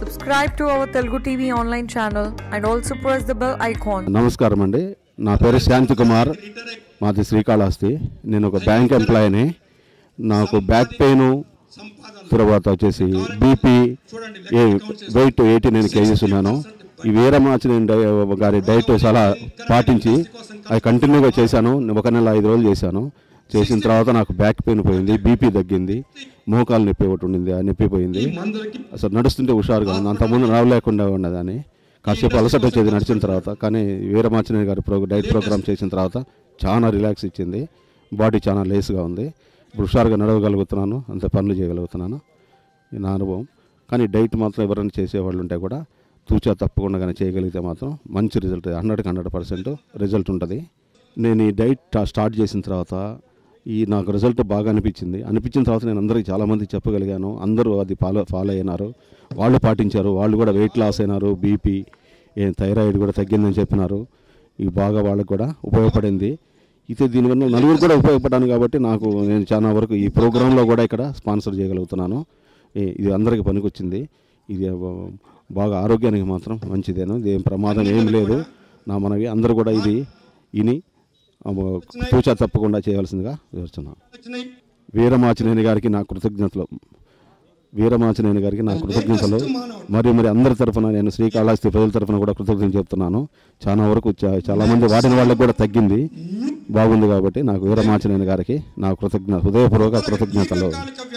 Subscribe to our Telugu TV online channel and also press the bell icon. నమస్కారం అండి నా పేరు శాంతి కుమార్ మాది శ్రీకాళహస్తి నేను ఒక బ్యాంక్ ఎంప్లాయీని నాకు బ్యాక్ పెయిన్ తర్వాత వచ్చేసి బీపీ ఏ వెయిట్ ఎయిటీ నైన్ కేజీస్ ఉన్నాను ఈ వీరమాచిన గారి డైట్ చాలా పాటించి అది కంటిన్యూగా చేశాను ఒక నెల ఐదు రోజులు చేశాను చేసిన తర్వాత నాకు బ్యాక్ పెయిన్ పోయింది బీపీ తగ్గింది మోకాలు నొప్పి ఒకటి ఉండింది ఆ నొప్పి పోయింది అసలు నడుస్తుంటే హుషారుగా ఉంది అంతకుముందు నడవలేకుండా ఉన్నదని కాసేపు అలసట వచ్చేది నడిచిన తర్వాత కానీ వీరమాచిన గారి ప్రో డైట్ ప్రోగ్రామ్ చేసిన తర్వాత చాలా రిలాక్స్ ఇచ్చింది బాడీ చాలా లేస్గా ఉంది ఇప్పుడు హుషారుగా నడవగలుగుతున్నాను అంత పనులు చేయగలుగుతున్నాను ఇది నా అనుభవం కానీ డైట్ మాత్రం ఎవరైనా చేసేవాళ్ళు ఉంటే కూడా తూచా తప్పకుండా కానీ చేయగలిగితే మాత్రం మంచి రిజల్ట్ హండ్రెడ్కి హండ్రెడ్ పర్సెంట్ రిజల్ట్ ఉంటుంది నేను ఈ డైట్ టా- స్టార్ట్ చేసిన తర్వాత ఈ నాకు రిజల్ట్ బాగా అనిపించింది అనిపించిన తర్వాత నేను అందరికీ చాలామంది చెప్పగలిగాను అందరూ అది ఫాలో ఫాలో అయినారు వాళ్ళు పాటించారు వాళ్ళు కూడా వెయిట్ లాస్ అయినారు బీపీ థైరాయిడ్ కూడా తగ్గిందని చెప్పినారు ఇది బాగా వాళ్ళకి కూడా ఉపయోగపడింది అయితే దీనివల్ల నలుగురు కూడా ఉపయోగపడ్డాను కాబట్టి నాకు నేను చాలా వరకు ఈ ప్రోగ్రాంలో కూడా ఇక్కడ స్పాన్సర్ చేయగలుగుతున్నాను ఈ- ఇది అందరికీ పనికొచ్చింది ఇది ఆ, బాగా ఆరోగ్యానికి మాత్రం మంచిదేను ఇది ఏం ప్రమాదం ఏం లేదు నా మనవి అందరూ కూడా ఇది ఇని ఆ, తూచా తప్పకుండా చేయవలసిందిగా వివరిస్తున్నాను వీరమాచినేని గారికి నా కృతజ్ఞతలు వీరమాచినేని గారికి నా కృతజ్ఞతలు మరియు మరి అందరి తరఫున నేను శ్రీకాళహస్తి ప్రజల తరఫున కూడా కృతజ్ఞతలు చెప్తున్నాను చాలా వరకు చా- చాలా మంది వాడిన వాళ్ళకి కూడా తగ్గింది బాగుంది కాబట్టి నాకు వీరమాచినేని గారికి నా కృతజ్ఞత హృదయపూర్వక కృతజ్ఞతలు